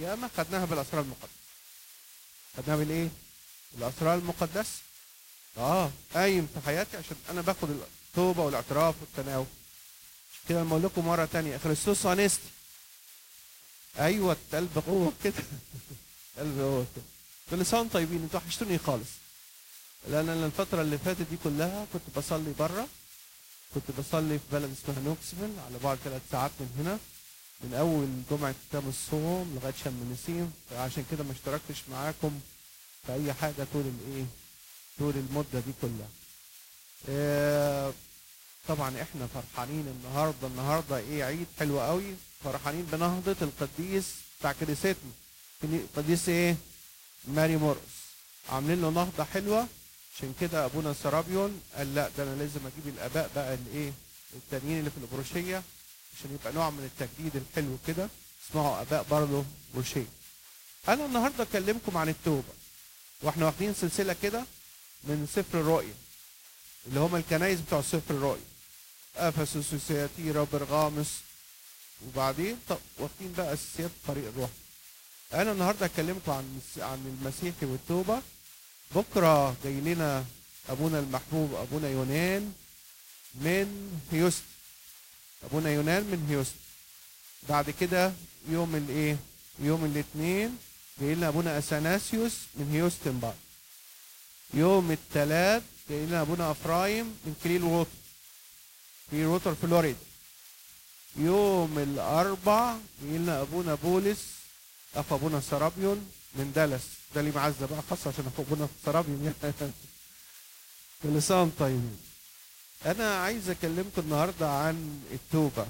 القيامة خدناها بالأسرار المقدسة خدناها بالإيه؟ بالأسرار المقدسة اه قايم في حياتي عشان انا باخد التوبه والاعتراف والتناول عشان كده لما اقول لكم مره تانية خريستوس انستي ايوه قلب قوه كده قلب قوه كده كل سنه وانتم طيبين انتوا وحشتوني خالص لان انا الفتره اللي فاتت دي كلها كنت بصلي بره كنت بصلي في بلد اسمها نوكسفيل على بعد ثلاث ساعات من هنا من اول جمعه كتاب الصوم لغايه شم النسيم فعشان كده ما اشتركتش معاكم في اي حاجه طول الايه طول المده دي كلها آه، طبعا احنا فرحانين النهارده النهارده ايه عيد حلو قوي فرحانين بنهضه القديس بتاع كنيستنا كني- قديس ايه ماري مورس عاملين له نهضه حلوه عشان كده ابونا سرابيون قال لا ده انا لازم اجيب الاباء بقى الايه التانيين اللي في البروشيه عشان يبقى نوع من التجديد الحلو كده اسمعوا اباء برضه بروشيه انا النهارده اكلمكم عن التوبه واحنا واخدين سلسله كده من سفر الرؤيا اللي هم الكنايس بتوع سفر الرؤيا افسس وسياتيرا وبرغامس وبعدين طب واخدين بقى اساسيات طريق الروح انا النهارده اكلمكم عن عن المسيحي والتوبه بكره جاي لنا ابونا المحبوب ابونا يونان من هيوستن ابونا يونان من هيوستن بعد كده يوم الايه يوم الاثنين جاي لنا ابونا اثناسيوس من هيوستن بعد يوم الثلاث جاي لنا ابونا افرايم من كليل ووتر كليل ووتر فلوريدا يوم الاربع جاي لنا ابونا بولس اخو ابونا سرابيون من دالاس ده اللي معزه بقى خاصه عشان اخو ابونا سرابيون يعني كل سنه وانتم طيبين انا عايز اكلمكم النهارده عن التوبه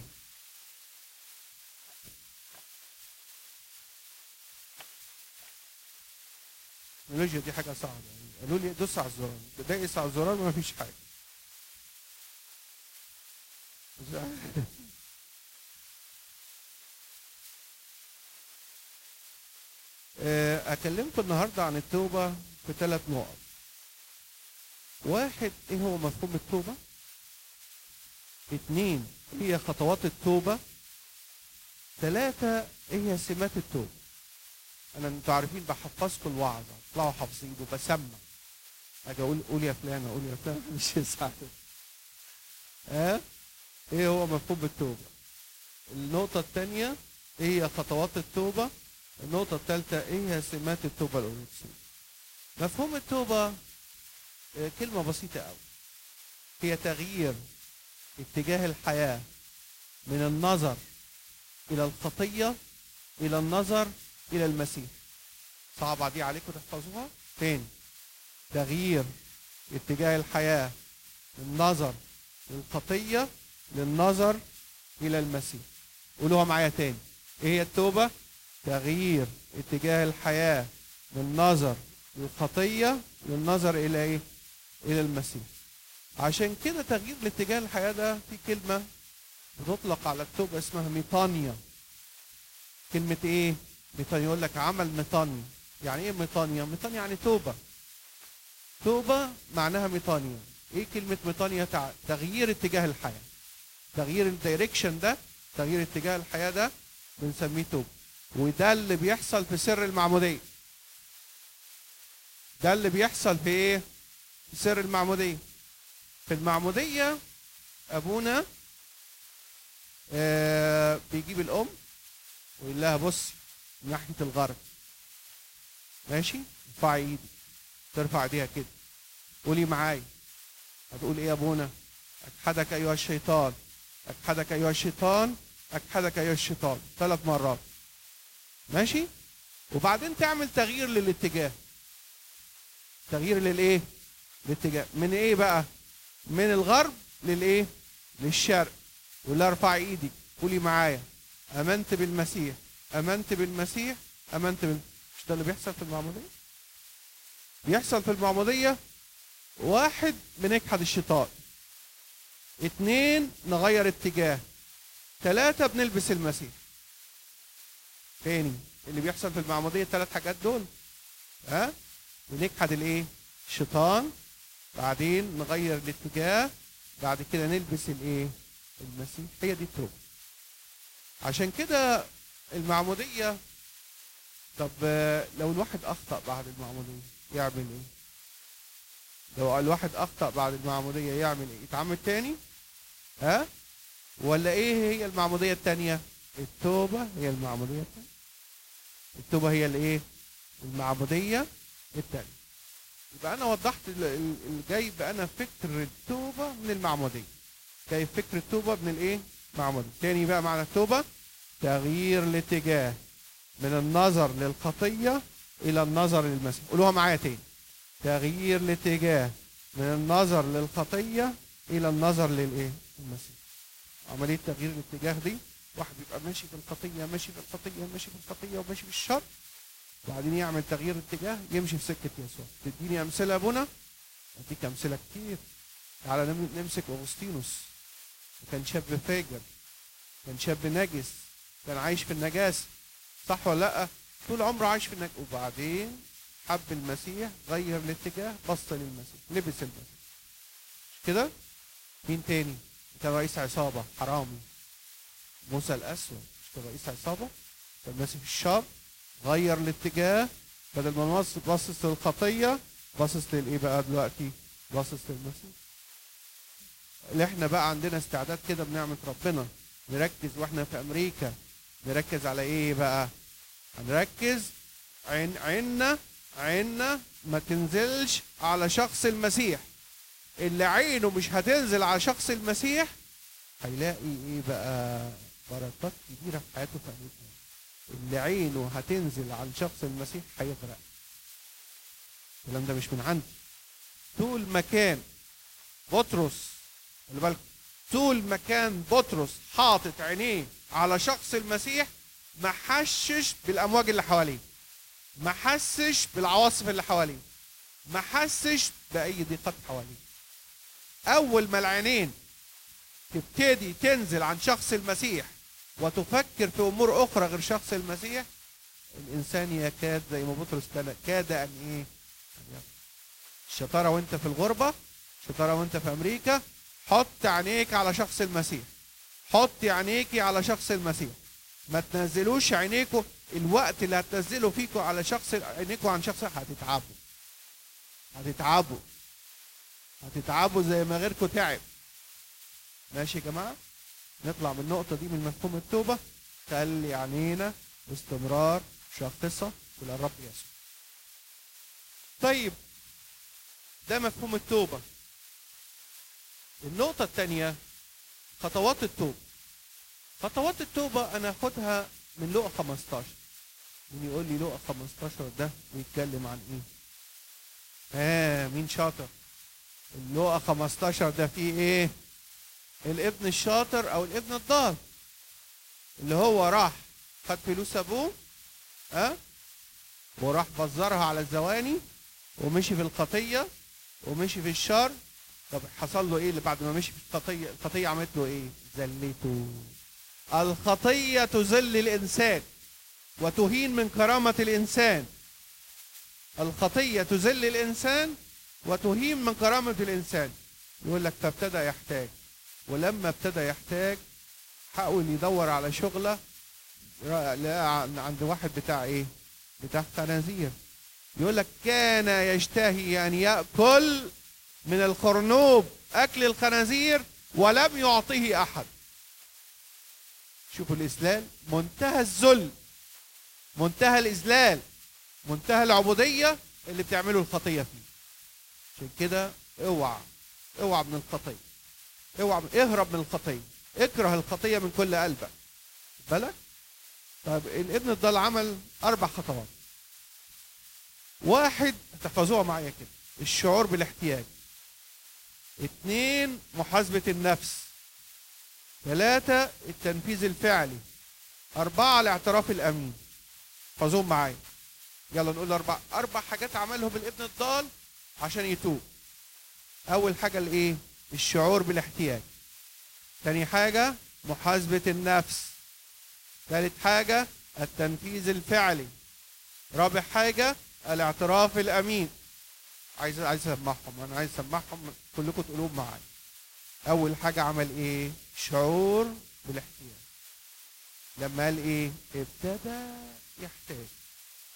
التكنولوجيا دي حاجه صعبه يعني قالوا لي دوس على الزرار دايس على الزرار ما فيش حاجه مش عارف. آه، اكلمكم النهارده عن التوبه في ثلاث نقط واحد ايه هو مفهوم التوبه اثنين هي خطوات التوبه ثلاثة ايه هي سمات التوبه انا انتوا عارفين بحفظكم الوعظه اطلعوا حافظين وبسمع اجي اقول قول يا فلان اقول يا فلان مش يساعد ها ايه هو مفهوم التوبه النقطه الثانيه ايه هي خطوات التوبه النقطه الثالثه ايه هي سمات التوبه الارثوذكسيه مفهوم التوبه آه، كلمه بسيطه قوي هي تغيير اتجاه الحياه من النظر الى الخطيه الى النظر الى المسيح صعبة دي عليكم تحفظوها تاني تغيير اتجاه الحياة من النظر للخطية للنظر إلى المسيح قولوها معايا تاني إيه هي التوبة؟ تغيير اتجاه الحياة من النظر للخطية للنظر إلى إيه؟ إلى المسيح عشان كده تغيير الاتجاه الحياة ده في كلمة بتطلق على التوبة اسمها ميطانيا كلمة إيه؟ ميطانيا يقول لك عمل ميطانيا يعني ايه ميطانيا ميطانيا يعني توبه توبه معناها ميطانيا ايه كلمه ميطانيا تع... تغيير اتجاه الحياه تغيير الدايركشن ده تغيير اتجاه الحياه ده بنسميه توبه وده اللي بيحصل في سر المعموديه ده اللي بيحصل في ايه في سر المعموديه في المعموديه ابونا آه بيجيب الام ويقول لها بصي ناحيه الغرب ماشي ارفعي ايدي ترفع ايديها كده قولي معايا هتقول ايه يا ابونا اجحدك ايها الشيطان اجحدك ايها الشيطان اجحدك ايها الشيطان ثلاث مرات ماشي وبعدين تعمل تغيير للاتجاه تغيير للايه الاتجاه من ايه بقى من الغرب للايه للشرق ولا ارفع ايدي قولي معايا امنت بالمسيح امنت بالمسيح امنت بال... مش ده اللي بيحصل في المعموديه بيحصل في المعموديه واحد بنجحد الشيطان اتنين نغير اتجاه ثلاثة بنلبس المسيح تاني اللي بيحصل في المعمودية الثلاث حاجات دول ها بنجحد الايه الشيطان بعدين نغير الاتجاه بعد كده نلبس الايه المسيح هي دي التوبة عشان كده المعمودية طب آه، لو الواحد اخطا بعد المعموديه يعمل ايه لو الواحد اخطا بعد المعموديه يعمل ايه يتعمد تاني ها ولا ايه هي المعموديه التانيه التوبه هي المعموديه التانيه التوبه هي الايه المعموديه التانيه يبقى انا وضحت ال- ال- الجايب انا فكر التوبه من المعموديه جايب فكر التوبه من الايه معموديه تاني بقى معنى التوبه تغيير الاتجاه من النظر للخطيه الى النظر للمسيح قولوها معايا تاني تغيير الاتجاه من النظر للخطيه الى النظر للايه المسيح عمليه تغيير الاتجاه دي واحد بيبقى ماشي في الخطيه ماشي في الخطيه ماشي في الخطيه وماشي في الشر وبعدين يعمل تغيير اتجاه يمشي في سكه يسوع تديني امثله يا ابونا اديك امثله كتير تعالى نم- نمسك اغسطينوس كان شاب فاجر كان شاب نجس كان عايش في النجاسه صح ولا لا طول عمره عايش في النجاسه وبعدين حب المسيح غير الاتجاه بص للمسيح لبس المسيح مش كده مين تاني كان رئيس عصابه حرامي موسى الاسود مش كان رئيس عصابه كان ماشي في الشر غير الاتجاه بدل ما نبص باصص للخطيه باصص للايه بقى دلوقتي باصص للمسيح اللي احنا بقى عندنا استعداد كده بنعمه ربنا نركز واحنا في امريكا نركز على ايه بقى هنركز عين عيننا عيننا ما تنزلش على شخص المسيح اللي عينه مش هتنزل على شخص المسيح هيلاقي ايه بقى بركات كبيره في حياته في امريكا اللي عينه هتنزل على شخص المسيح هيغرق الكلام ده مش من عندي طول ما كان بطرس خلي بالكم طول ما كان بطرس حاطط عينيه على شخص المسيح ما حسش بالامواج اللي حواليه ما حسش بالعواصف اللي حواليه ما حسش باي ضيقات حواليه اول ما العينين تبتدي تنزل عن شخص المسيح وتفكر في امور اخرى غير شخص المسيح الانسان يكاد زي ما بطرس كان كاد ان ايه أن يغرق. الشطاره وانت في الغربه الشطاره وانت في امريكا حط عينيك على شخص المسيح حط عينيكي على شخص المسيح ما تنزلوش عينيكوا الوقت اللي هتنزلوا فيكوا على شخص عينيكوا عن شخص هتتعبوا هتتعبوا هتتعبوا زي ما غيركوا تعب ماشي يا جماعه نطلع من النقطه دي من مفهوم التوبه خلي عينينا باستمرار شاخصه الى الرب يسوع طيب ده مفهوم التوبه النقطه الثانيه خطوات التوبه خطوات التوبه انا اخدها من لقا 15 مين يقول لي لقا 15 ده بيتكلم عن ايه ها آه مين شاطر اللقا 15 ده فيه ايه الابن الشاطر او الابن الضال اللي هو راح خد فلوس ابوه ها أه؟ وراح بزرها على الزواني ومشي في الخطيه ومشي في الشر طب حصل له ايه اللي بعد ما مشي في الخطيه الخطيه عملت له ايه ذلته الخطيه تذل الانسان وتهين من كرامه الانسان الخطيه تذل الانسان وتهين من كرامه الانسان يقول لك فابتدى يحتاج ولما ابتدى يحتاج حاول يدور على شغله لقى عند واحد بتاع ايه بتاع خنازير يقول لك كان يشتهي ان ياكل من الخرنوب اكل الخنازير ولم يعطيه احد شوفوا الاسلام منتهى الذل منتهى الاذلال منتهى العبوديه اللي بتعمله الخطيه فيه عشان كده اوعى اوعى من الخطيه اوعى اهرب من الخطيه اكره الخطيه من كل قلبك بالك طيب الابن الضال عمل اربع خطوات واحد تحفظوها معايا كده الشعور بالاحتياج اثنين محاسبة النفس ثلاثة التنفيذ الفعلي أربعة الاعتراف الأمين احفظوهم معايا يلا نقول أربع أربع حاجات عملهم الابن الضال عشان يتوب أول حاجة الإيه؟ الشعور بالاحتياج تاني حاجة محاسبة النفس ثالث حاجة التنفيذ الفعلي رابع حاجة الاعتراف الأمين عايز عايز اسمعهم انا عايز اسمعهم كلكم تقولوهم معايا اول حاجة عمل ايه شعور بالاحتياج لما قال ايه ابتدى يحتاج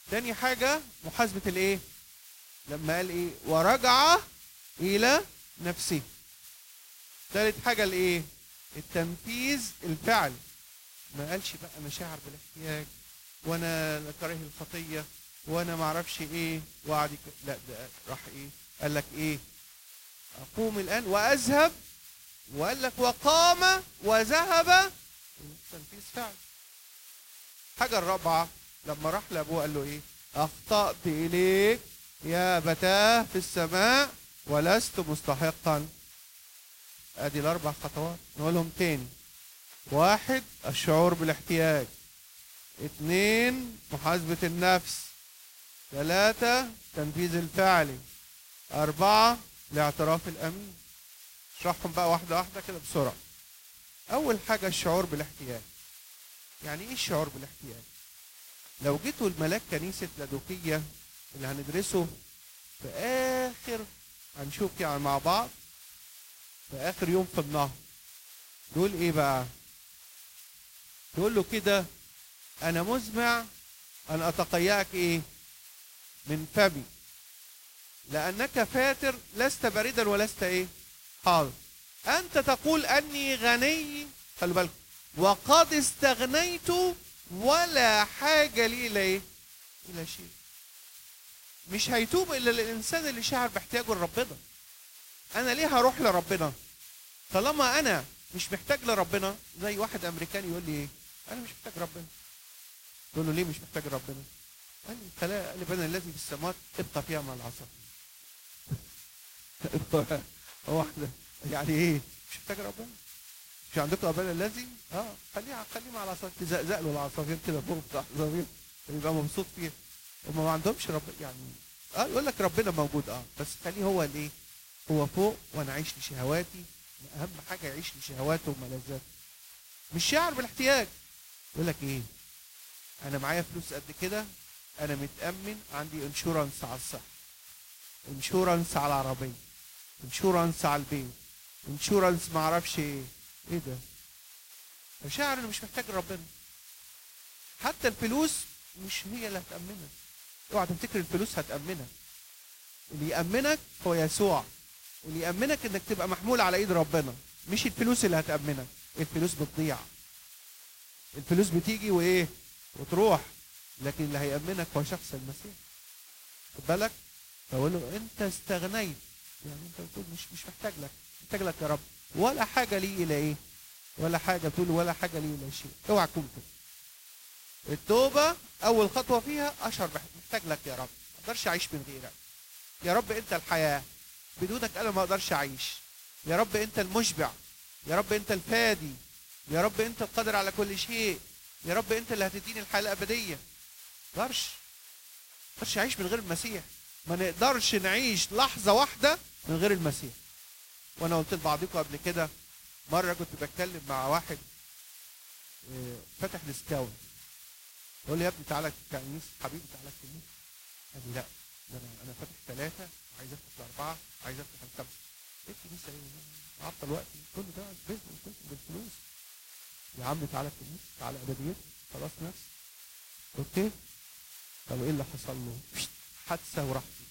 تاني حاجة محاسبة الايه لما قال ايه ورجع الى نفسه تالت حاجة الايه التنفيذ الفعلي ما قالش بقى انا شاعر بالاحتياج وانا كاره الخطيه وانا ما اعرفش ايه وقعد يك- لا ده راح ايه قال لك ايه اقوم الان واذهب وقال لك وقام وذهب تنفيذ فعل الحاجه الرابعه لما راح لابوه قال له ايه اخطات اليك يا بتاه في السماء ولست مستحقا ادي الاربع خطوات نقولهم تاني واحد الشعور بالاحتياج اثنين محاسبة النفس ثلاثة تنفيذ الفعلي أربعة الاعتراف الأمين اشرحهم بقى واحدة واحدة كده بسرعة أول حاجة الشعور بالاحتياج يعني إيه الشعور بالاحتياج؟ لو جيتوا الملاك كنيسة لادوكية اللي هندرسه في آخر هنشوف يعني مع بعض في آخر يوم في النهر دول إيه بقى؟ تقول له كده انا مزمع ان اتقياك ايه من فمي لانك فاتر لست باردا ولست ايه حاضر انت تقول اني غني خلي بالكم وقد استغنيت ولا حاجه لي الى ايه الى شيء مش هيتوب الا الانسان اللي شعر باحتياجه لربنا انا ليه هروح لربنا طالما انا مش محتاج لربنا زي واحد امريكاني يقول لي ايه انا مش محتاج ربنا تقول له ليه مش محتاج ربنا قال لي خلايا قال لي بنا الذي في السماوات ابقى فيها مع العصافير هو واحده يعني ايه مش محتاج ربنا مش عندكم ابانا الذي اه خليه خليه مع العصافير تزقزق له العصافير كده فوق بتاع العصافير يبقى مبسوط فيها هم ما عندهمش رب يعني اه يقول لك ربنا موجود اه بس خليه هو الايه هو فوق وانا اعيش لشهواتي اهم حاجه يعيش لشهواته وملذاته مش شاعر بالاحتياج يقول لك ايه انا معايا فلوس قد كده انا متامن عندي انشورنس على الصحه انشورنس على العربيه انشورنس على البيت انشورنس ما اعرفش ايه ايه ده شاعر انه مش محتاج ربنا حتى الفلوس مش هي اللي هتامنك اوعى تفتكر الفلوس هتامنك اللي يامنك هو يسوع اللي يامنك انك تبقى محمول على ايد ربنا مش الفلوس اللي هتامنك الفلوس بتضيع الفلوس بتيجي وايه وتروح لكن اللي هيأمنك هو شخص المسيح خد بالك فأقول له أنت استغنيت يعني أنت بتقول مش مش محتاج لك محتاج لك يا رب ولا حاجة لي إلى إيه ولا حاجة بتقول ولا حاجة لي إلى شيء اوعى تكون كده التوبة أول خطوة فيها أشعر محتاج لك يا رب ما أقدرش أعيش من غيرك يا رب أنت الحياة بدونك أنا ما أقدرش أعيش يا رب أنت المشبع يا رب أنت الفادي يا رب أنت القادر على كل شيء يا رب أنت اللي هتديني الحياة الأبدية ما أقدرش ما نقدرش أعيش من غير المسيح ما نقدرش نعيش لحظة واحدة من غير المسيح وأنا قلت لبعضكم قبل كده مرة كنت بتكلم مع واحد آه، فتح ديسكاونت بقول لي يا ابني تعالى الكنيسة حبيبي تعالى الكنيسة قال لي لا ده انا انا فاتح ثلاثة عايز افتح الأربعة عايز افتح الخمسة ايه الكنيسة ايه؟ عطل وقتي كل ده بيزنس بيزنس بالفلوس يا عم تعالى الكنيسة تعالى أبديتي خلاص نفسي اوكي طب ايه اللي حصل له؟ حادثة وراح فيه.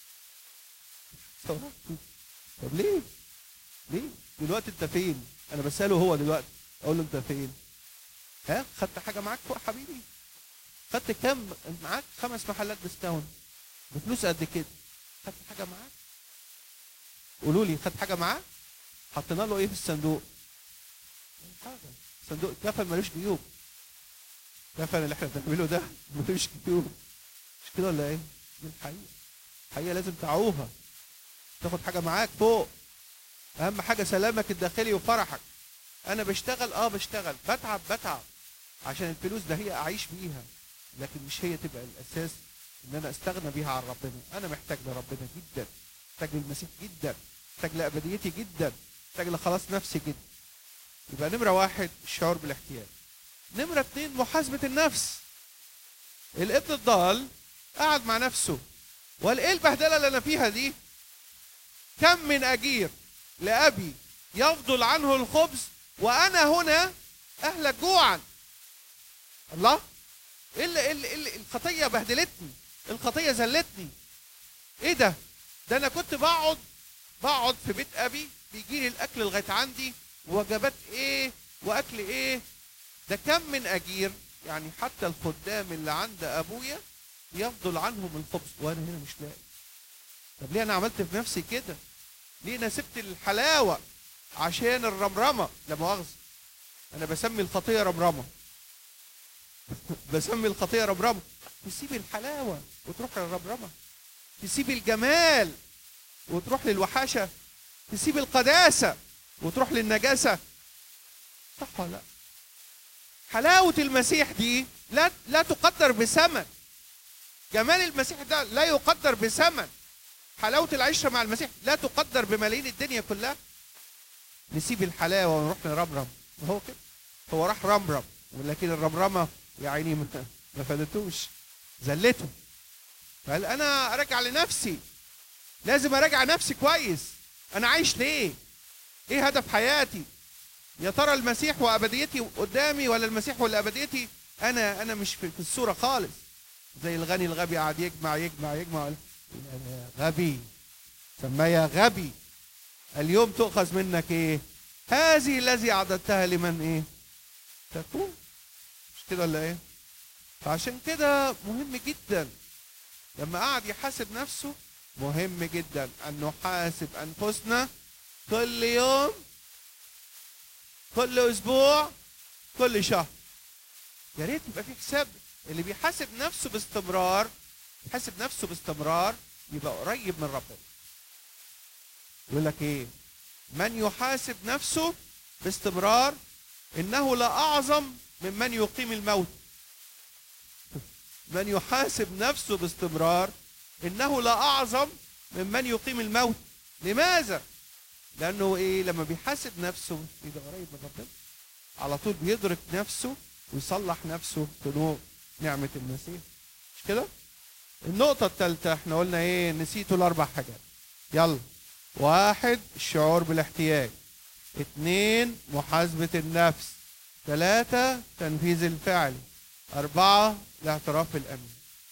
حادثة وراح فيه. طب ليه؟ ليه؟ دلوقتي انت فين؟ انا بسأله هو دلوقتي اقول له انت فين؟ ها؟ خدت حاجة معاك فوق حبيبي؟ خدت كام؟ معاك خمس محلات ديسكاونت بفلوس قد كده خدت حاجة معاك؟ قولوا لي خدت حاجة معاه؟ حطينا له ايه في الصندوق؟ حاجة صندوق كفن ملوش جيوب كفن اللي احنا بنعمله ده ملوش جيوب مش كده ولا ايه؟ دي الحقيقة الحقيقة لازم تعوها تاخد حاجة معاك فوق أهم حاجة سلامك الداخلي وفرحك أنا بشتغل أه بشتغل بتعب بتعب عشان الفلوس ده هي أعيش بيها لكن مش هي تبقى الأساس إن أنا أستغنى بيها عن ربنا أنا محتاج لربنا جدا محتاج للمسيح جدا محتاج لأبديتي جدا محتاج لخلاص نفسي جدا يبقى نمرة واحد الشعور بالاحتياج نمرة اتنين محاسبة النفس الابن الضال قعد مع نفسه وقال ايه البهدلة اللي انا فيها دي كم من اجير لابي يفضل عنه الخبز وانا هنا اهلك جوعا الله ايه اللي ايه اللي- إيه اللي الخطيه بهدلتني الخطيه ذلتني ايه ده ده انا كنت بقعد بقعد في بيت ابي بيجي لي الاكل لغايه عندي وجبات ايه واكل ايه ده كم من اجير يعني حتى الخدام اللي عند ابويا يفضل عنهم الخبز وانا هنا مش لاقي طب ليه انا عملت في نفسي كده ليه انا سبت الحلاوه عشان الرمرمه لا مؤاخذه انا بسمي الخطيه رمرمه بسمي الخطيه رمرمه تسيب الحلاوه وتروح للرمرمه تسيب الجمال وتروح للوحشه تسيب القداسه وتروح للنجاسه صح ولا لا حلاوه المسيح دي لا لا تقدر بثمن جمال المسيح ده لا يقدر بثمن حلاوه العشره مع المسيح لا تقدر بملايين الدنيا كلها نسيب الحلاوه ونروح نرمرم ما هو كده هو راح رمرم ولكن الرمرمه يا عيني ما ما فادتوش زلته فقال انا ارجع لنفسي لازم اراجع نفسي كويس انا عايش ليه ايه هدف حياتي يا ترى المسيح وابديتي قدامي ولا المسيح ولا ابديتي انا انا مش في في الصوره خالص زي الغني الغبي قاعد يجمع يجمع يجمع قال يا غبي سماه يا غبي اليوم تؤخذ منك ايه هذه الذي اعددتها لمن ايه تكون مش كده ولا ايه فعشان كده مهم جدا لما قعد يحاسب نفسه مهم جدا ان نحاسب انفسنا كل يوم كل اسبوع كل شهر يا ريت يبقى في حساب اللي بيحاسب نفسه باستمرار يحاسب نفسه باستمرار يبقى قريب من ربنا يقول لك ايه من يحاسب نفسه باستمرار انه لا اعظم ممن يقيم الموت من يحاسب نفسه باستمرار انه لا اعظم ممن يقيم الموت لماذا لانه ايه لما بيحاسب نفسه يبقى قريب من ربنا على طول بيدرك نفسه ويصلح نفسه في نور نعمه المسيح مش كده النقطة الثالثة احنا قلنا ايه نسيتوا الأربع حاجات يلا واحد الشعور بالاحتياج اثنين محاسبة النفس ثلاثة تنفيذ الفعل أربعة الاعتراف بالأمن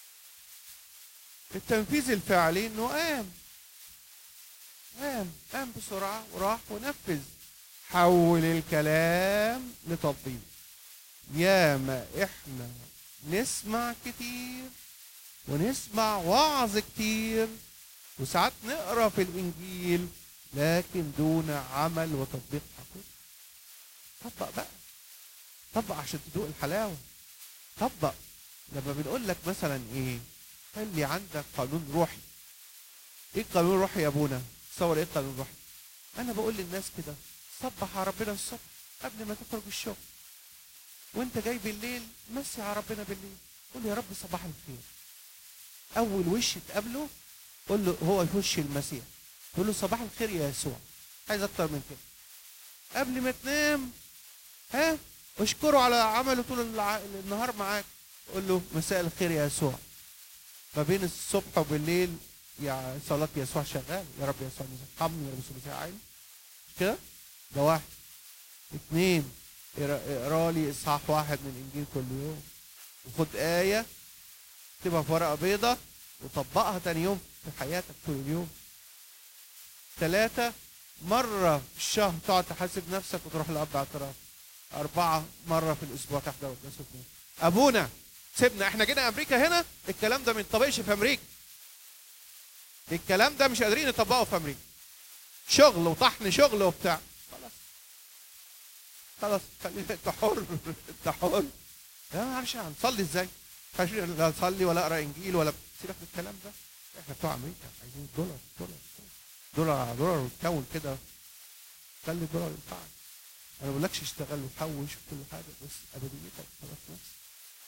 التنفيذ الفعلي انه قام قام قام بسرعة وراح ونفذ حول الكلام لتطبيق ياما احنا نسمع كتير ونسمع وعظ كتير وساعات نقرا في الانجيل لكن دون عمل وتطبيق حقيقي طبق بقى طبق عشان تدوق الحلاوه طبق لما بنقول لك مثلا ايه خلي عندك قانون روحي ايه القانون الروحي يا ابونا تصور ايه القانون الروحي انا بقول للناس كده صبح على ربنا الصبح قبل ما تخرج الشغل وانت جاي بالليل مسي على ربنا بالليل قول يا رب صباح الخير اول وش تقابله قول له هو وش المسيح تقول له صباح الخير يا يسوع عايز اكتر من كده قبل ما تنام ها اشكره على عمله طول الع- النهار معاك قول له مساء الخير يا يسوع ما بين الصبح وبالليل يا صلاة يسوع شغال يا رب يسوع ارحمني يا رب يسوع مسيح عيني مش كده؟ ده واحد اثنين اقرا اقرا لي اصحاح واحد من الانجيل كل يوم وخد آية اكتبها في ورقة بيضة وطبقها تاني يوم في حياتك طول اليوم ثلاثة مرة في الشهر تقعد تحاسب نفسك وتروح لأب اعتراف أربعة مرة في الأسبوع تحضر قداس اثنين أبونا سيبنا احنا جينا أمريكا هنا الكلام ده ما ينطبقش في أمريكا الكلام ده مش قادرين نطبقه في أمريكا شغل وطحن شغل وبتاع خلاص خلاص خلينا انت حر انت حر لا معلش هنصلي ازاي؟ مش لا اصلي ولا اقرا انجيل ولا سيبك من الكلام ده احنا بتوع امريكا عايزين دولار دولار دولار على دولار وتكون كده خلي الدولار ينفعك انا ما بقولكش اشتغل وحوش وكل حاجه بس ابديتك خلاص نفسك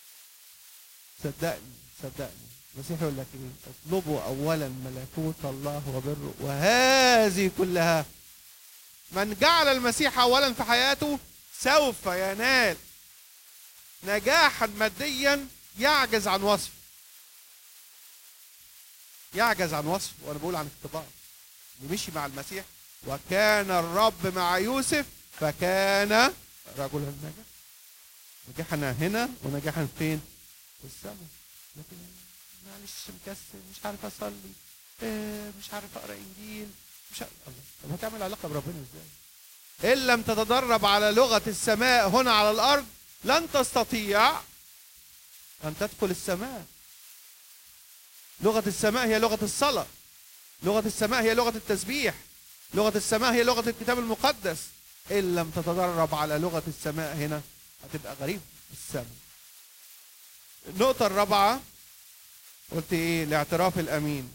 صدقني صدقني المسيح يقول لك ايه اطلبوا اولا ملكوت الله وبره وهذه كلها من جعل المسيح اولا في حياته سوف ينال نجاحا ماديا يعجز عن وصفه يعجز عن وصفه وانا بقول عن اختبار اللي مشي مع المسيح وكان الرب مع يوسف فكان رجلا ناجحا نجاحنا هنا ونجاحا فين في السماء لكن معلش مكسل مش عارف اصلي إيه مش عارف اقرا انجيل مش عارف الله طب هتعمل علاقه بربنا ازاي؟ ان لم تتدرب على لغه السماء هنا على الارض لن تستطيع ان تدخل السماء لغه السماء هي لغه الصلاه لغه السماء هي لغه التسبيح لغه السماء هي لغه الكتاب المقدس ان لم تتدرب على لغه السماء هنا هتبقى غريب في السماء النقطه الرابعه قلت ايه الاعتراف الامين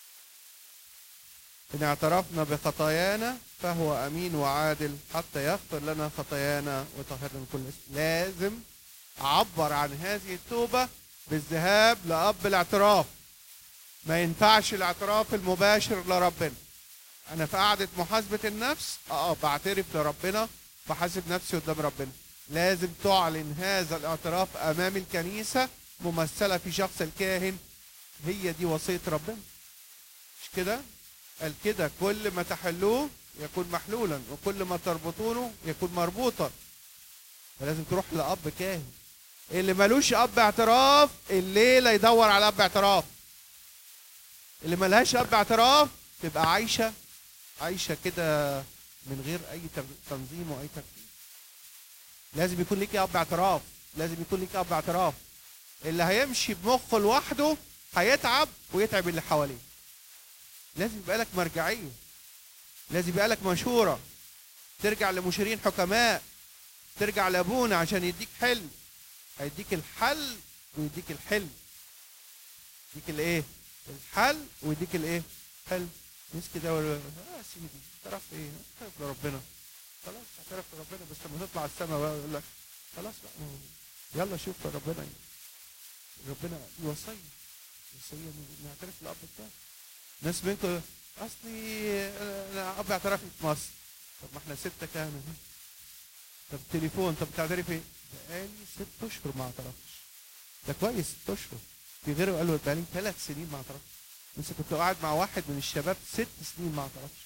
ان اعترفنا بخطايانا فهو امين وعادل حتى يغفر لنا خطايانا ويطهرنا من كل اسم لازم اعبر عن هذه التوبه بالذهاب لاب الاعتراف ما ينفعش الاعتراف المباشر لربنا انا في قعده محاسبه النفس اه بعترف لربنا بحاسب نفسي قدام ربنا لازم تعلن هذا الاعتراف امام الكنيسه ممثله في شخص الكاهن هي دي وصيه ربنا مش كده قال كده كل ما تحلوه يكون محلولا وكل ما تربطونه يكون مربوطا فلازم تروح لاب كاهن اللي ملوش اب اعتراف الليله يدور على اب اعتراف اللي ملهاش اب اعتراف تبقى عايشه عايشه كده من غير اي تنظيم واي ترتيب لازم يكون ليك اب اعتراف لازم يكون ليك اب اعتراف اللي هيمشي بمخه لوحده هيتعب ويتعب اللي حواليه لازم يبقى لك مرجعيه لازم يبقى لك مشوره ترجع لمشيرين حكماء ترجع لابونا عشان يديك حل هيديك الحل ويديك الحل يديك الايه الحل ويديك الايه حل ناس كده ولا اه سيدي اعترف ايه اعترف لربنا خلاص اعترف لربنا بس لما تطلع السماء بقى يقول لك خلاص بقى يلا شوف ربنا ربنا وصيه وصيه نعترف للاب بتاعه ناس منكم اصلي انا اب اعترافي في مصر طب ما احنا ستة كهنة طب تليفون طب تعترف ايه؟ بقالي ست اشهر ما اعترفتش ده كويس ست اشهر في غيره قالوا بقالي ثلاث سنين ما اعترفتش بس كنت قاعد مع واحد من الشباب ست سنين ما اعترفش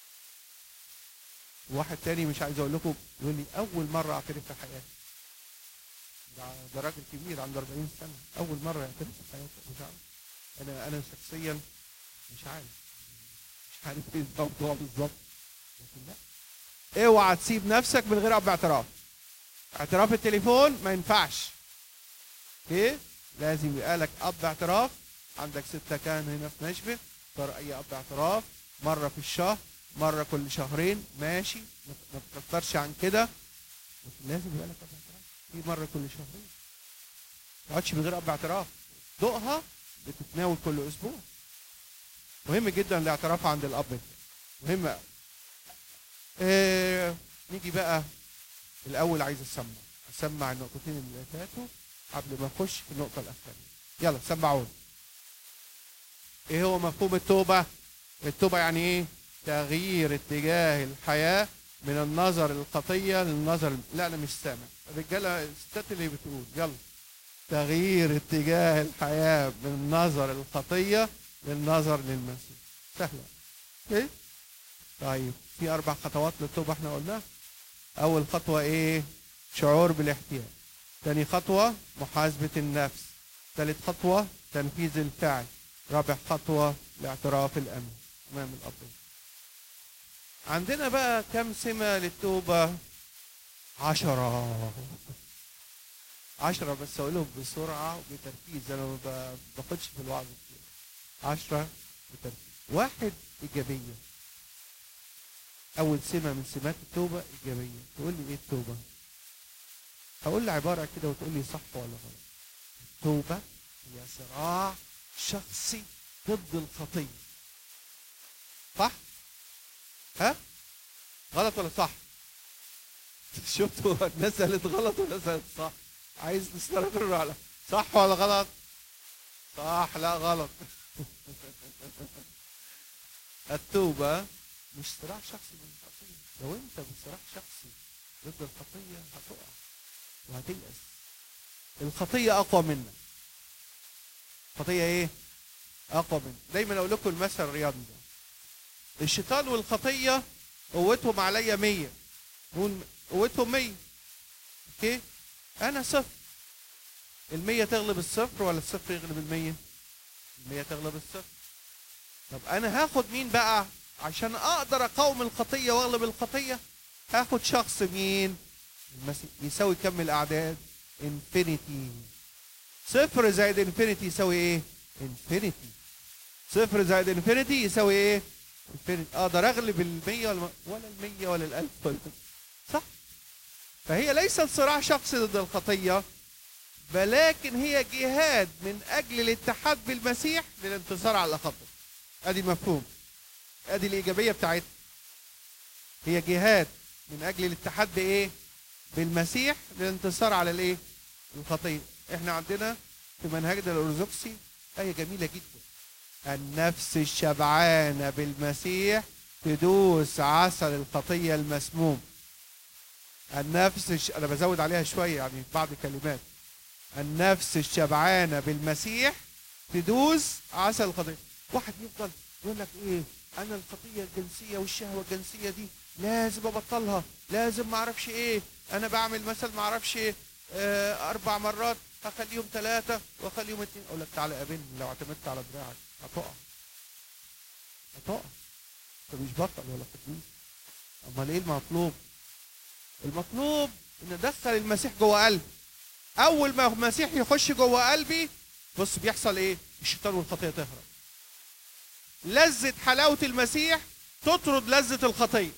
واحد تاني مش عايز اقول لكم يقول لي اول مره اعترف في حياتي ده راجل كبير عنده 40 سنه اول مره يعترف في حياته مش عارف انا انا شخصيا مش عارف مش عارف ايه الموضوع بالظبط لكن لا اوعى تسيب نفسك من غير اب اعتراف اعتراف التليفون ما ينفعش اوكي لازم يبقى لك اب اعتراف عندك ستة كان هنا في نشبه اختار اي اب اعتراف مرة في الشهر مرة كل شهرين ماشي ما تكترش عن كده لكن لازم يبقى لك اب اعتراف في مرة كل شهرين ما تقعدش من غير اب اعتراف ذوقها بتتناول كل اسبوع مهم جدا الاعتراف عند الاب مهم قوي إيه نيجي بقى الاول عايز اسمع اسمع النقطتين اللي فاتوا قبل ما اخش في النقطه الاخرانيه يلا سمعوني ايه هو مفهوم التوبه التوبه يعني ايه تغيير اتجاه الحياه من النظر الخطيه للنظر لا انا مش سامع الرجاله الستات اللي بتقول يلا تغيير اتجاه الحياه من النظر الخطيه للنظر للمسيح سهله اوكي طيب في اربع خطوات للتوبه احنا قلناها اول خطوه ايه شعور بالاحتياج ثاني خطوه محاسبه النفس ثالث خطوه تنفيذ الفعل رابع خطوه الاعتراف الامن امام الاب عندنا بقى كم سمه للتوبه عشرة عشرة بس أقولهم بسرعة وبتركيز أنا ما باخدش في الوعظ كتير عشرة بتركيز واحد إيجابية أول سمة من سمات التوبة إيجابية تقول لي إيه التوبة؟ هقول لي عبارة كده وتقول لي صح ولا غلط التوبة هي صراع شخصي ضد الخطية صح؟ ها؟ غلط ولا صح؟ شفتوا الناس قالت غلط ولا قالت صح؟ عايز نستمر على صح ولا غلط؟ صح لا غلط التوبة مش صراع شخصي ضد الخطية لو انت بصراع شخصي ضد الخطية هتقع وهتيأس الخطية أقوى منك الخطية إيه؟ أقوى منك دايما أقول لكم المثل الرياضي ده الشيطان والخطية قوتهم عليا 100 نقول قوتهم 100 اوكي انا صفر المية تغلب الصفر ولا الصفر يغلب المية المية تغلب الصفر طب انا هاخد مين بقى عشان اقدر اقاوم الخطيه واغلب الخطيه هاخد شخص مين المسيح يساوي كم الاعداد انفينيتي صفر زائد انفينيتي يساوي ايه انفينيتي صفر زائد انفينيتي يساوي ايه انفينيتي اقدر اغلب المية ولا ولا المية ولا الالف ولا صح فهي ليست صراع شخصي ضد الخطيه ولكن هي جهاد من اجل الاتحاد بالمسيح للانتصار على الخطيه ادي المفهوم ادي الايجابيه بتاعتها هي جهاد من اجل الاتحاد بايه بالمسيح للانتصار على الايه الخطيه احنا عندنا في منهجنا الارثوذكسي ايه جميله جدا النفس الشبعانه بالمسيح تدوس عسل الخطيه المسموم النفس الش... انا بزود عليها شويه يعني بعض كلمات النفس الشبعانه بالمسيح تدوس عسل الخطيه واحد يفضل يقول لك ايه انا الخطيه الجنسيه والشهوه الجنسيه دي لازم ابطلها لازم ما اعرفش ايه انا بعمل مثلا ما اعرفش ايه آه اربع مرات هخليهم ثلاثه واخليهم اثنين اقول لك تعالى قابلني لو اعتمدت على دراعك هتقع هتقع انت مش بطل ولا قديس امال ايه المطلوب المطلوب ان ادخل المسيح جوه قلبي اول ما المسيح يخش جوه قلبي بص بيحصل ايه الشيطان والخطيه تهرب لذة حلاوة المسيح تطرد لذة الخطية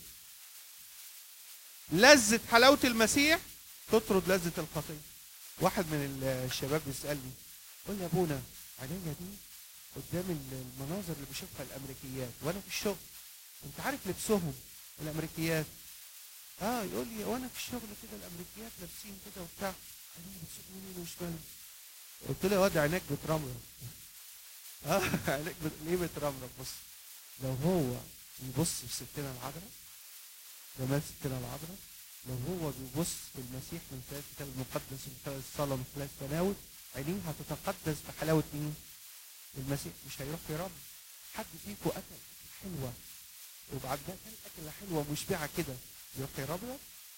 لذة حلاوة المسيح تطرد لذة الخطية واحد من الشباب بيسألني قول لي يا ابونا عينيا دي قدام المناظر اللي بشوفها الامريكيات وانا في الشغل انت عارف لبسهم الامريكيات اه يقول لي وانا في الشغل كده الامريكيات لابسين كده وبتاع عينيا بتصير يمين وشمال قلت له يا واد عينيك بترمرم اه عينيك بت... ليه بترمرم بص لو هو يبص في ستنا العذراء جمال ستنا العذراء لو هو بيبص في المسيح من خلال الكتاب المقدس من خلال الصلاه من خلال التناول عينيه هتتقدس بحلاوه مين؟ المسيح مش هيروح يرمي حد فيكم اكل أكل حلوه وبعد ده كان اكله حلوه مشبعه كده يروح يرمي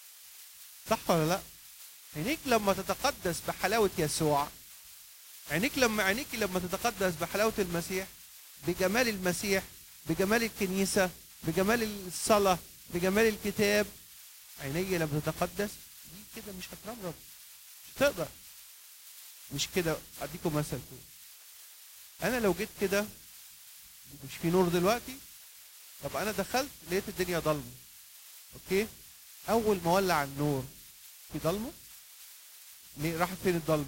صح ولا لا؟ عينيك لما تتقدس بحلاوه يسوع عينيك لما عينيك لما تتقدس بحلاوه المسيح بجمال المسيح بجمال الكنيسه بجمال الصلاه بجمال الكتاب عيني لما تتقدس دي كده مش هترمرم مش هتقدر مش كده اديكم مثل كده انا لو جيت كده مش في نور دلوقتي طب انا دخلت لقيت الدنيا ضلمه اوكي اول ما ولع النور في ضلمه ليه راحت فين الضلمه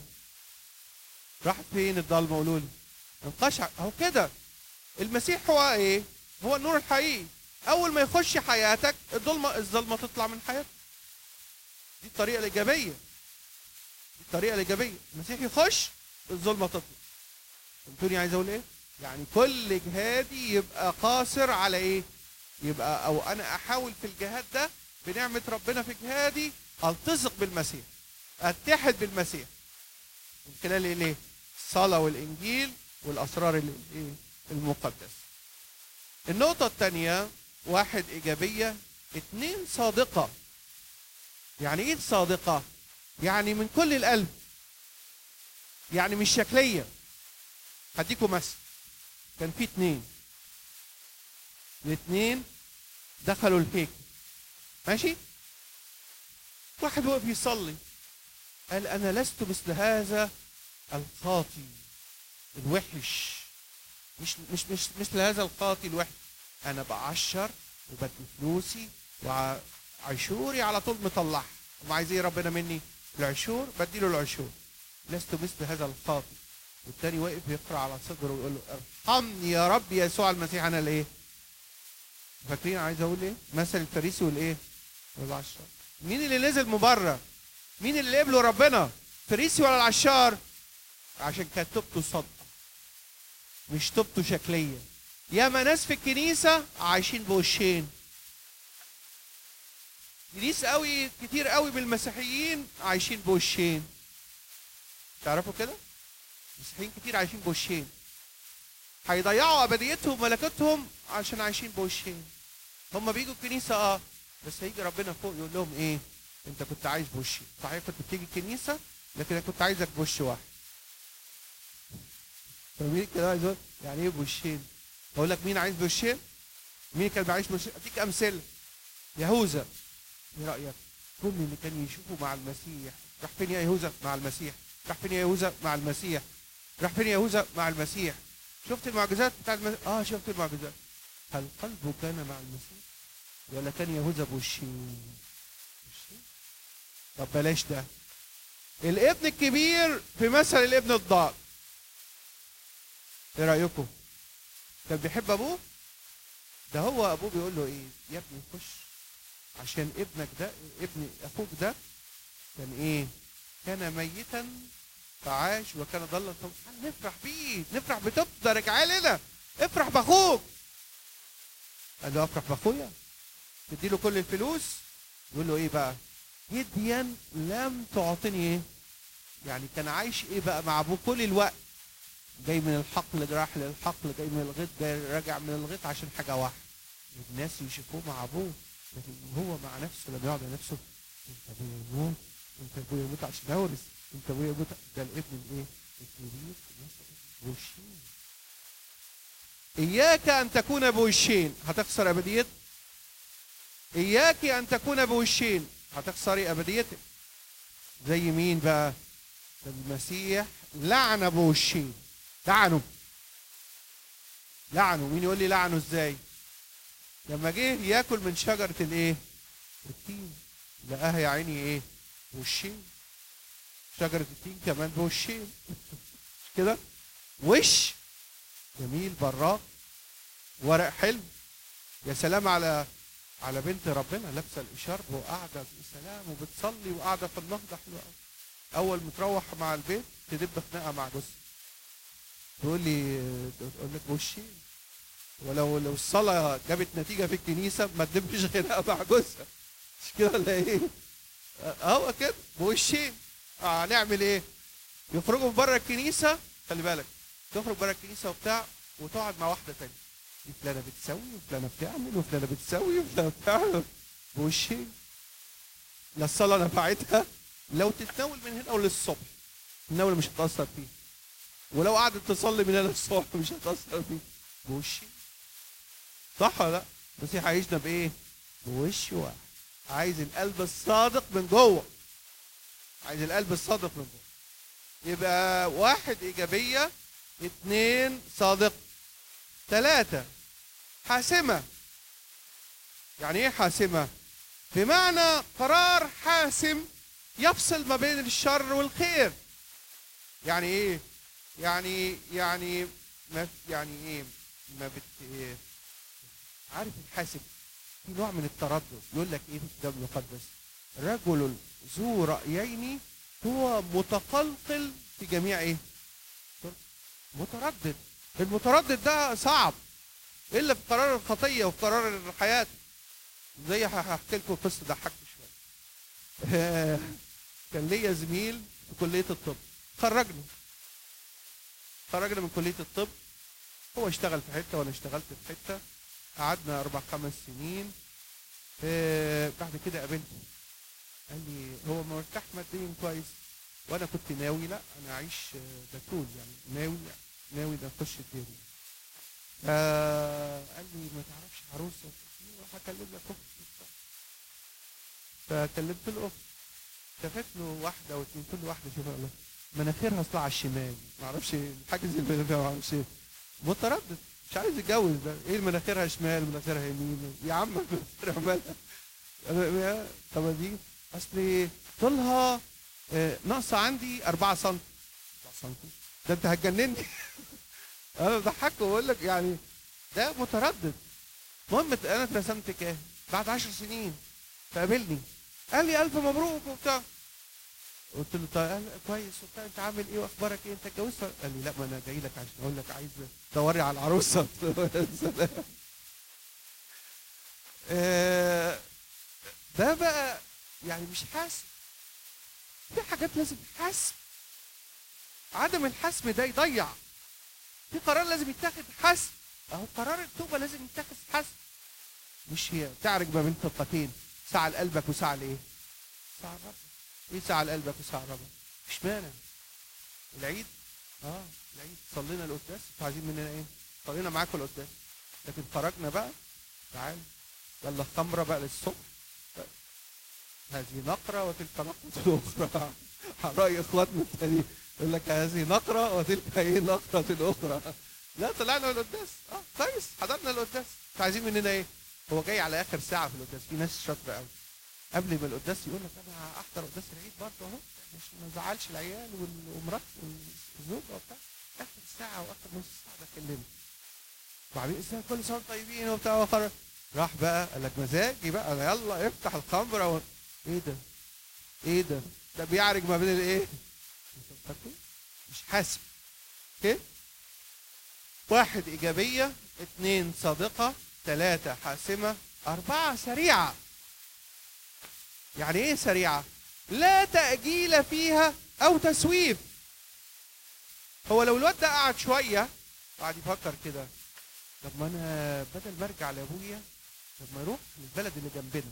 راحت فين الضلمه قولوا لي انقشع اهو كده المسيح هو ايه هو النور الحقيقي اول ما يخش حياتك الظلمه الظلمه تطلع من حياتك دي الطريقه الايجابيه دي الطريقه الايجابيه المسيح يخش الظلمه تطلع فهمتوني عايز اقول ايه يعني كل جهادي يبقى قاصر على ايه يبقى او انا احاول في الجهاد ده بنعمه ربنا في جهادي التصق بالمسيح اتحد بالمسيح من خلال ايه الصلاه والانجيل والاسرار الايه المقدسه النقطة الثانية واحد إيجابية اتنين صادقة يعني إيه صادقة؟ يعني من كل القلب يعني مش شكلية هديكم مثل كان في اتنين الاتنين دخلوا الهيكل ماشي؟ واحد وقف يصلي قال أنا لست مثل هذا الخاطي الوحش مش مش مش مثل هذا القاضي الوحش انا بعشر وبدي فلوسي وعشوري على طول مطلعها هم عايز ايه ربنا مني العشور بدي له العشور لست مثل هذا القاضي والتاني واقف يقرا على صدره ويقول له ارحمني يا رب يسوع المسيح انا الايه فاكرين عايز اقول ايه مثل الفريسي والايه والعشار مين اللي نزل مبرر مين اللي قبله ربنا فريسي ولا العشار عشان كانت توبته صدقه مش توبته شكليه ياما ناس في الكنيسه عايشين بوشين ناس قوي كتير قوي من المسيحيين عايشين بوشين تعرفوا كده مسيحيين كتير عايشين بوشين هيضيعوا ابديتهم وملكتهم عشان عايشين بوشين هم بيجوا الكنيسه اه بس هيجي ربنا فوق يقول لهم ايه انت كنت عايش بوشين صحيح كنت بتيجي الكنيسه لكن انا كنت عايزك بوش واحد فاهمين كده عايز اقول يعني ايه بوشين بقول لك مين عايز بوشين مين كان بيعيش بوشين اديك امثله يهوذا ايه رايك كل اللي كان يشوفه مع المسيح راح فين يا يهوذا مع المسيح راح فين يا يهوذا مع المسيح راح فين يا يهوذا مع المسيح شفت المعجزات بتاع المسيح اه شفت المعجزات هل قلبه كان مع المسيح ولا كان يهوذا بوشين بوشين طب بلاش ده الابن الكبير في مثل الابن الضال ايه رايكم كان بيحب ابوه ده هو ابوه بيقول له ايه يا ابني خش عشان ابنك ده ابن اخوك ده كان ايه كان ميتا فعاش وكان ضلا تعال نفرح بيه نفرح بتوب ده رجع لنا افرح باخوك قال له افرح باخويا تديله كل الفلوس يقول له ايه بقى جديا لم تعطني ايه يعني كان عايش ايه بقى مع ابوه كل الوقت جاي من الحقل راح للحقل جاي من الغيط جاي راجع من الغيط عشان حاجه واحده الناس يشوفوه مع ابوه لكن هو مع نفسه لما يقعد على نفسه انت ابويا يموت انت ابويا يموت عشان اورث انت ابويا يموت ده الابن الايه؟ الكبير بوشين اياك ان تكون بوشين هتخسر ابديتك اياك ان تكون بوشين هتخسري ابديتك زي مين بقى؟ المسيح لعن بوشين لعنه لعنه مين يقول لي لعنه ازاي؟ لما جه ياكل من شجره الايه؟ التين لقاها يا عيني ايه؟ وشين شجره التين كمان بوشين مش كده؟ وش جميل براق ورق حلو يا سلام على على بنت ربنا لابسه الاشارب وقاعده بسلام وبتصلي وقاعده في النهضه حلوه قوي اول ما تروح مع البيت تدب خناقه مع جوزها تقول لي تقول لك بوشين ولو لو الصلاه جابت نتيجه في الكنيسه ما تدبش خناقه مع جوزها مش كده ولا ايه؟ هو كده بوشين آه هنعمل ايه؟ يخرجوا من بره الكنيسه خلي بالك تخرج بره الكنيسه وبتاع وتقعد مع واحده تانية دي فلانه بتسوي وفلانه بتعمل وفلانه بتسوي وفلانه بتعمل بوشين لا الصلاه نفعتها لو تتناول من هنا وللصبح النول مش هتاثر فيه ولو قعدت تصلي من هنا للصبح مش هتاثر فيه بوشي صح ولا لا؟ المسيح عايشنا بايه؟ بوش واحد عايز القلب الصادق من جوه عايز القلب الصادق من جوه يبقى واحد ايجابيه اثنين صادق ثلاثه حاسمه يعني ايه حاسمه؟ بمعنى قرار حاسم يفصل ما بين الشر والخير يعني ايه يعني يعني ما يعني ايه ما بت إيه؟ عارف الحاسب في نوع من التردد يقول لك ايه في الكتاب المقدس رجل ذو رايين هو متقلقل في جميع ايه متردد المتردد ده صعب الا في قرار الخطيه وفي قرار الحياه زي هحكي لكم قصه ضحكني شويه كان ليا زميل في كليه الطب خرجنا خرجنا من كليه الطب هو اشتغل في حته وانا اشتغلت في حته قعدنا اربع خمس سنين آه بعد كده قابلته قال لي هو مرتاح ماديا كويس وانا كنت ناوي لا انا اعيش بتول يعني ناوي ناوي ده اخش الديري آه قال لي ما تعرفش عروسه هكلم لك اختي فكلمت له اختي شافت له واحده واثنين كل واحده شوف الله مناخيرها اصلا على الشمال ما اعرفش حاجه زي المناخير ما اعرفش ايه متردد مش عايز يتجوز ده ايه مناخيرها شمال مناخيرها يمين يا عم مناخيرها مالها طب دي اصل طولها ناقصه عندي 4 سم 4 سم ده انت هتجنني انا بضحك وبقول لك يعني ده متردد المهم انا اترسمت كام بعد 10 سنين فقابلني قال لي الف مبروك وبتاع قلت له طيب كويس وبتاع انت عامل ايه واخبارك ايه انت اتجوزت قال لي لا ما انا جاي لك عشان اقول لك عايز تدوري على العروسه ده بقى يعني مش حاسب في حاجات لازم تحاسب عدم الحسم ده يضيع في قرار لازم يتاخد حسم اهو قرار التوبه لازم يتاخد حسم مش هي تعرج ما بين طاقتين ساعة لقلبك وساعة لايه؟ ساعة لربك ايه ساعة لقلبك وساعة لربك؟ مش مانع العيد اه العيد صلينا القداس انتوا عايزين مننا ايه؟ صلينا معاكم القداس لكن خرجنا بقى تعال يلا خمره بقى للصبح هذه نقرة وتلك نقرة أخرى على رأي إخواتنا التانيين يقول لك هذه نقرة وتلك إيه نقرة أخرى لا طلعنا القداس اه كويس حضرنا القداس انتوا عايزين مننا ايه؟ هو جاي على آخر ساعة في القداس في ناس شاطرة قوي قبل ما القداس يقول لك أنا هحضر قداس العيد برضه أهو مش ما زعلش العيال وال- ومرات والزوجة وبتاع آخر ساعة وآخر نص ساعة ده كلمني وبعدين ازاي كل سنة وانتم طيبين وبتاع وخرج راح بقى قال لك مزاجي بقى أنا يلا افتح الخمرة و... ايه ده؟ ايه ده؟ ده بيعرج ما بين الايه؟ انت فاكر؟ مش حاسب اوكي؟ واحد إيجابية اثنين صادقة ثلاثة حاسمة أربعة سريعة يعني إيه سريعة؟ لا تأجيل فيها أو تسويف هو لو الواد ده قعد شوية قعد يفكر كده طب ما أنا بدل ما أرجع لأبويا طب ما أروح للبلد اللي جنبنا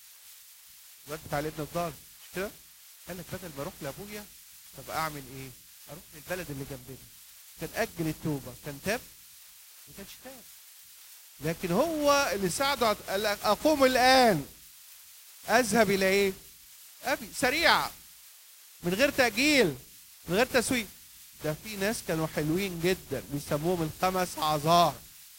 الواد بتاع الابن الضال مش كده؟ قال لك بدل ما أروح لأبويا طب أعمل إيه؟ أروح للبلد اللي جنبنا كان أجل التوبة كان تاب ما كانش تاب لكن هو اللي ساعده عط- قال لك أقوم الآن أذهب إلى إيه؟ أبي سريع من غير تأجيل من غير تسويف ده في ناس كانوا حلوين جدا بيسموهم الخمس عذار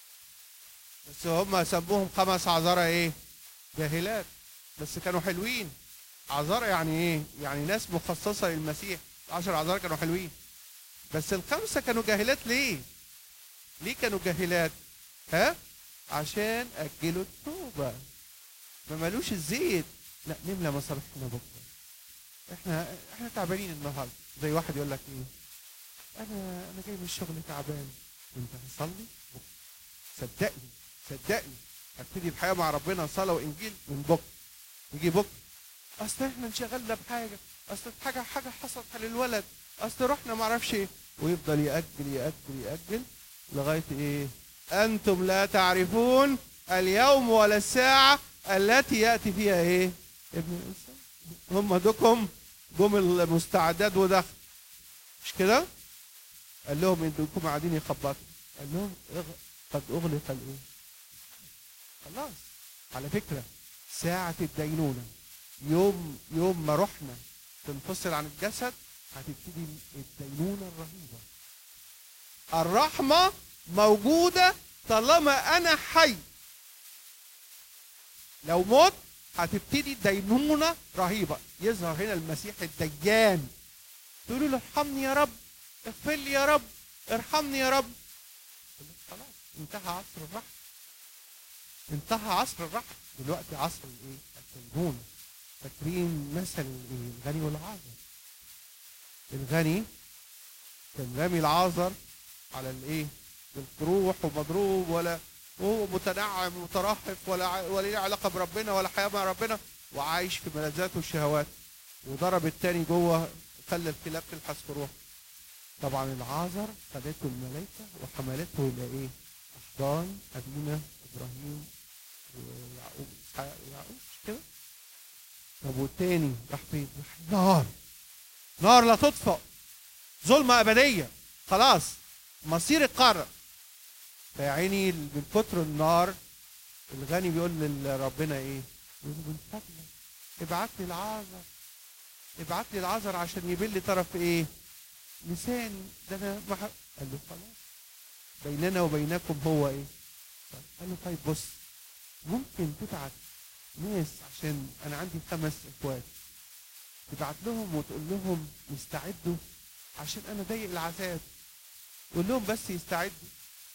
بس هم سموهم خمس عذارى ايه؟ جاهلات بس كانوا حلوين عذارى يعني ايه؟ يعني ناس مخصصة للمسيح عشر عذارى كانوا حلوين بس الخمسة كانوا جاهلات ليه؟ ليه كانوا جاهلات؟ ها؟ عشان أجلوا التوبة ما مالوش الزيت لا نملى مصالحنا بكره احنا احنا تعبانين النهارده زي واحد يقول لك ايه انا انا جاي من الشغل تعبان انت هتصلي بكره صدقني صدقني هبتدي الحياه مع ربنا صلاه وانجيل من بكره يجي بكره اصل احنا انشغلنا بحاجه اصل حاجه حاجه حصلت للولد اصل رحنا ما اعرفش ايه ويفضل ياجل ياجل ياجل لغايه ايه انتم لا تعرفون اليوم ولا الساعه التي ياتي فيها ايه ابن الانسان هم دوكم جم المستعدات ودخل مش كده قال لهم انتم قاعدين يخبطوا قال لهم اغ- قد اغلق الايه خلاص على فكره ساعه الدينونه يوم يوم ما روحنا تنفصل عن الجسد هتبتدي الدينونه الرهيبه الرحمه موجوده طالما انا حي لو مت هتبتدي دينونه رهيبه يظهر هنا المسيح الديان تقولوا له ارحمني يا رب اغفر لي يا رب ارحمني يا رب يقول لك خلاص انتهى عصر الرحمه انتهى عصر الرحمه دلوقتي عصر الايه الدينونه فاكرين مثل الايه الغني والعازر الغني كان رامي العازر على الايه بالقروح ومضروب ولا وهو متنعم ومترهف ولا ع- ولا ليه علاقه بربنا ولا حياه مع ربنا وعايش في ملذات والشهوات وضرب التاني جوه خلى الكلاب تلحس في روحه طبعا العازر خدته الملائكه وحملته الى ايه؟ احضان ابينا ابراهيم ويعقوب اسحاق ويعقوب مش كده؟ طب والتاني راح فين؟ راح نار نار لا تطفأ ظلمه ابديه خلاص مصير القاره فيا عيني من كتر النار الغني بيقول لربنا ايه؟ يقول له من فضلك ابعت لي العازر ابعت لي العذر عشان يبل طرف ايه؟ لساني ده انا ما ح- قال له خلاص بيننا وبينكم هو ايه؟ طيب. قال له طيب بص ممكن تبعت ناس عشان انا عندي خمس اخوات تبعت لهم وتقول لهم يستعدوا عشان انا ضيق العذاب قول لهم بس يستعدوا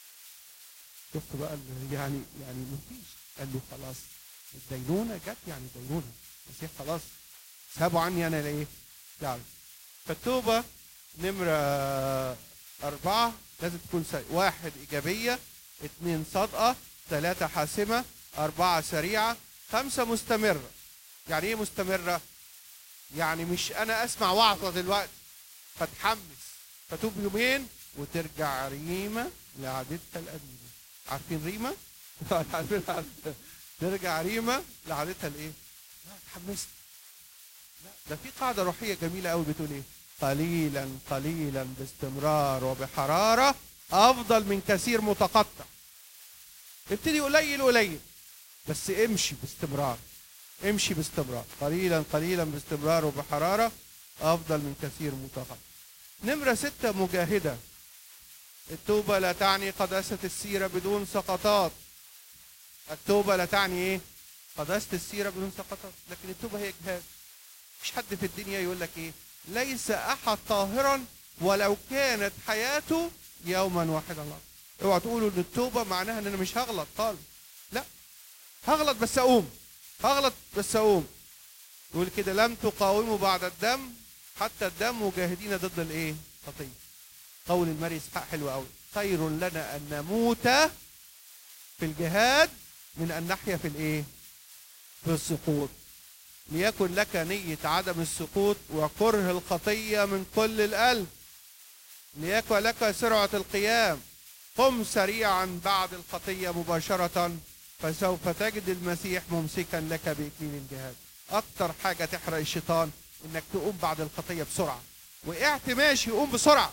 شفت بقى ال- يعني يعني مفيش قال له خلاص الدينونه جت يعني دينونه المسيح خلاص سابوا عني انا لايه؟ يعني فالتوبه نمره اربعه لازم تكون سريع. واحد ايجابيه اثنين صادقه ثلاثه حاسمه اربعه سريعه خمسه مستمره يعني ايه مستمره؟ يعني مش انا اسمع وعظه دلوقتي فتحمس فتوب يومين وترجع ريمه لعادتها القديمه عارفين ريمه؟ عارفين عارفين. ترجع ريمه لعادتها الايه؟ لا اتحمست لا ده في قاعده روحيه جميله قوي بتقول ايه؟ قليلا قليلا باستمرار وبحرارة أفضل من كثير متقطع ابتدي قليل قليل بس امشي باستمرار امشي باستمرار قليلا قليلا باستمرار وبحرارة أفضل من كثير متقطع نمرة ستة مجاهدة التوبة لا تعني قداسة السيرة بدون سقطات التوبة لا تعني ايه قداسة السيرة بدون سقطات لكن التوبة هي جهاد مش حد في الدنيا يقول لك ايه ليس احد طاهرا ولو كانت حياته يوما واحدا الله اوعى تقولوا ان التوبه معناها ان انا مش هغلط خالص لا هغلط بس اقوم هغلط بس اقوم يقول كده لم تقاوموا بعد الدم حتى الدم مجاهدين ضد الايه خطيه قول المري اسحاق حلو قوي خير لنا ان نموت في الجهاد من ان نحيا في الايه في السقوط ليكن لك نية عدم السقوط وكره الخطية من كل القلب ليكن لك سرعة القيام قم سريعا بعد الخطية مباشرة فسوف تجد المسيح ممسكا لك بإكليل الجهاد أكتر حاجة تحرق الشيطان إنك تقوم بعد الخطية بسرعة وقعت ماشي قوم بسرعة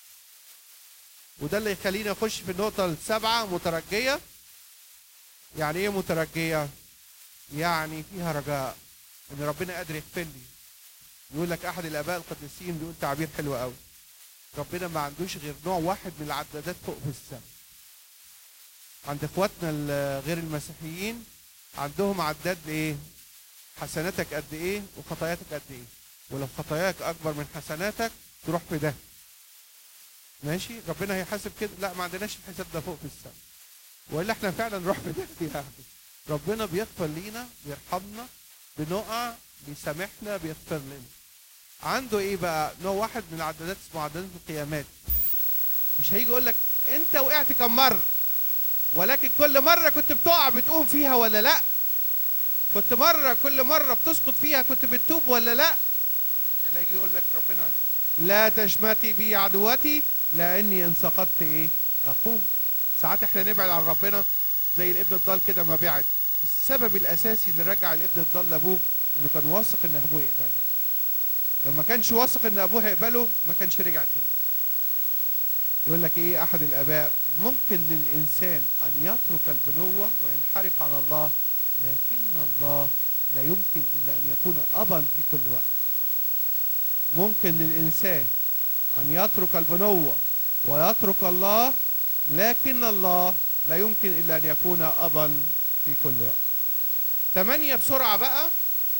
وده اللي يخليني أخش في النقطة السابعة مترجية يعني إيه مترجية؟ يعني فيها رجاء ان ربنا قادر يغفر لي يقول لك احد الاباء القديسين بيقول تعبير حلو قوي ربنا ما عندوش غير نوع واحد من العدادات فوق في السماء عند اخواتنا غير المسيحيين عندهم عداد لايه حسناتك قد ايه وخطاياتك قد ايه ولو خطاياك اكبر من حسناتك تروح في ده ماشي ربنا هيحاسب كده لا ما عندناش الحساب ده فوق في السماء والا احنا فعلا نروح في ده يعني ربنا بيغفر لينا بيرحمنا بنقع بيسامحنا بيغفر لنا عنده ايه بقى نوع واحد من العدادات اسمه عدادات القيامات مش هيجي يقول لك انت وقعت كم مره ولكن كل مره كنت بتقع بتقوم فيها ولا لا كنت مره كل مره بتسقط فيها كنت بتتوب ولا لا اللي يجي يقول لك ربنا لا تشمتي بي عدوتي لاني ان سقطت ايه اقوم ساعات احنا نبعد عن ربنا زي الابن الضال كده ما بعد السبب الاساسي اللي رجع الابن الضال لابوه انه كان واثق ان ابوه يقبله لو ما كانش واثق ان ابوه هيقبله ما كانش رجع تاني يقول لك ايه احد الاباء ممكن للانسان ان يترك البنوه وينحرف عن الله لكن الله لا يمكن الا ان يكون ابا في كل وقت ممكن للانسان ان يترك البنوه ويترك الله لكن الله لا يمكن الا ان يكون ابا في كل وقت ثمانية بسرعة بقى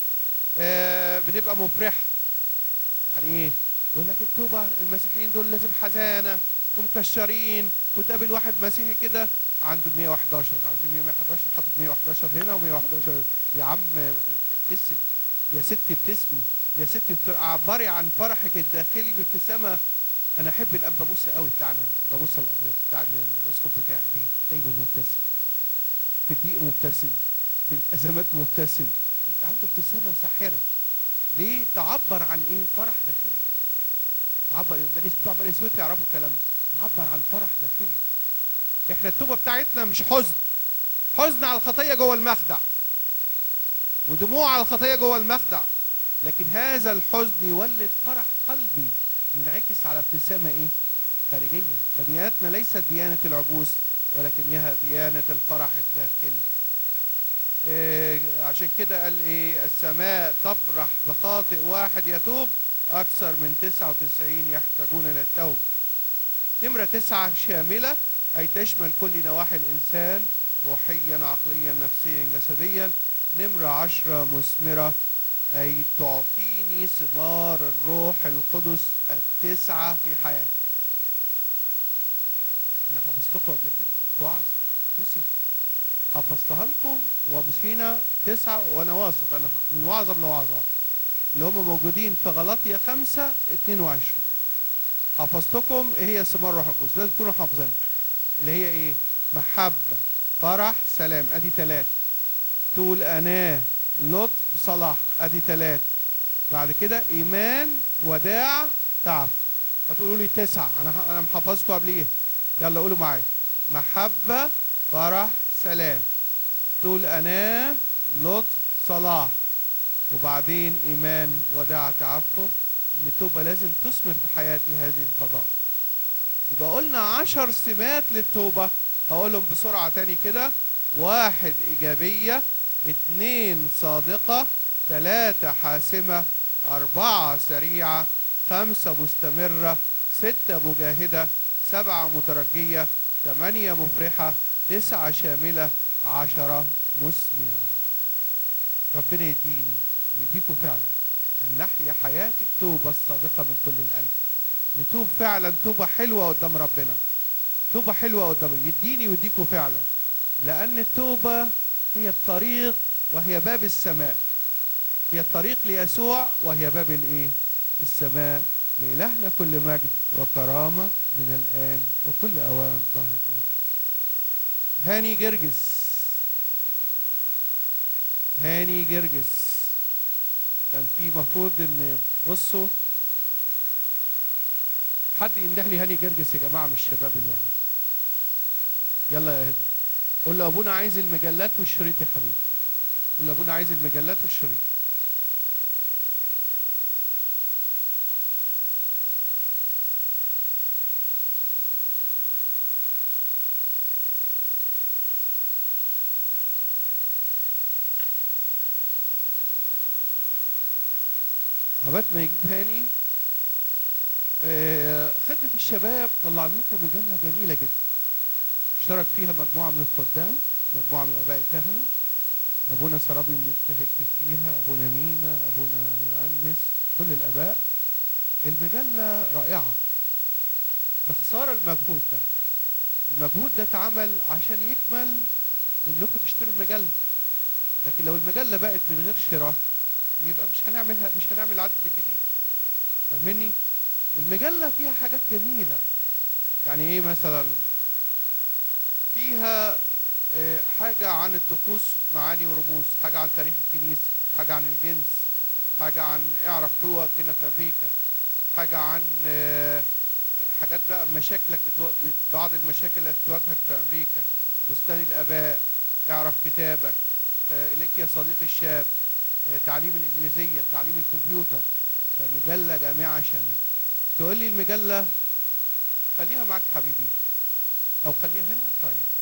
آه بتبقى مفرحة يعني ايه يقول لك التوبة المسيحيين دول لازم حزانة ومكشرين وتقابل واحد مسيحي كده عنده 111 عارفين 111 حاطط 111 هنا و111 يا عم ابتسم يا ست ابتسمي يا ست عبري عن فرحك الداخلي بابتسامة انا احب الانبا موسى قوي بتاعنا انبا موسى الابيض بتاع الاسقف بتاعي ليه دايما مبتسم في الضيق مبتسم في الازمات مبتسم عنده ابتسامه ساحره ليه تعبر عن ايه فرح داخلي تعبر بتوع بني سويف يعرفوا الكلام تعبر عن فرح داخلي احنا التوبه بتاعتنا مش حزن حزن على الخطيه جوه المخدع ودموع على الخطيه جوه المخدع لكن هذا الحزن يولد فرح قلبي ينعكس على ابتسامه ايه خارجيه فديانتنا ليست ديانه العبوس ولكنها ديانة الفرح الداخلي إيه عشان كده قال ايه السماء تفرح بخاطئ واحد يتوب اكثر من 99 يحتاجون الى التوبة نمرة تسعة شاملة اي تشمل كل نواحي الانسان روحيا عقليا نفسيا جسديا نمرة عشرة مثمرة أي تعطيني ثمار الروح القدس التسعة في حياتي أنا حفظتكم قبل كده وعظ نسيت حفظتها لكم ومشينا تسعة وأنا واثق أنا من وعظة من الوعظات اللي هم موجودين في غلطية خمسة 22 حفظتكم إيه هي ثمار الروح القدس لازم تكونوا حافظينها اللي هي إيه؟ محبة فرح سلام أدي ثلاثة طول أناة لطف صلاح أدي ثلاثة بعد كده إيمان وداع تعب هتقولوا لي تسعة أنا أنا محفظكم قبليه يلا قولوا معايا محبة فرح سلام طول أناة لطف صلاح وبعدين إيمان وداع تعفف ان التوبه لازم تثمر في حياتي هذه الفضائل يبقى قلنا عشر سمات للتوبه هقولهم بسرعه تاني كده واحد ايجابيه اتنين صادقه ثلاثه حاسمه اربعه سريعه خمسه مستمره سته مجاهده سبعه مترجيه ثمانيه مفرحه تسعه شامله عشره مثمره ربنا يديني ويديكوا فعلا أن نحيا حياة التوبة الصادقة من كل القلب نتوب فعلا توبة حلوة قدام ربنا توبة حلوة قدام يديني ويديكوا فعلا لأن التوبة هي الطريق وهي باب السماء هي الطريق ليسوع وهي باب الايه السماء لإلهنا كل مجد وكرامة من الآن وكل أوان ظهر دور هاني جرجس هاني جرجس كان في مفروض ان بصوا حد ينده لي هاني جرجس يا جماعه من الشباب اللي ورا يلا يا هدى قول له ابونا عايز المجلات والشريط يا حبيبي قول له ابونا عايز المجلات والشريط عباد ما يجيب هاني آه، خدمة الشباب طلع لكم مجلة جميلة جدا اشترك فيها مجموعة من الخدام مجموعة من آباء الكهنة أبونا سرابي اللي يكتب فيها أبونا مينا أبونا يؤنس كل الآباء المجلة رائعة باختصار المجهود ده المجهود ده اتعمل عشان يكمل انكم تشتروا المجلة لكن لو المجلة بقت من غير شراء يبقى مش هنعملها مش هنعمل العدد الجديد فاهمني المجله فيها حاجات جميله يعني ايه مثلا فيها آه، حاجه عن الطقوس معاني ورموز حاجه عن تاريخ الكنيسه حاجه عن الجنس حاجه عن اعرف حقوقك هنا في امريكا حاجه عن آه، حاجات بقى مشاكلك بتو... بعض المشاكل اللي بتواجهك في امريكا بستان الاباء اعرف كتابك آه، اليك يا صديقي الشاب آه، تعليم الانجليزيه تعليم الكمبيوتر فمجله جامعه شامله تقول لي المجله خليها معاك حبيبي او خليها هنا طيب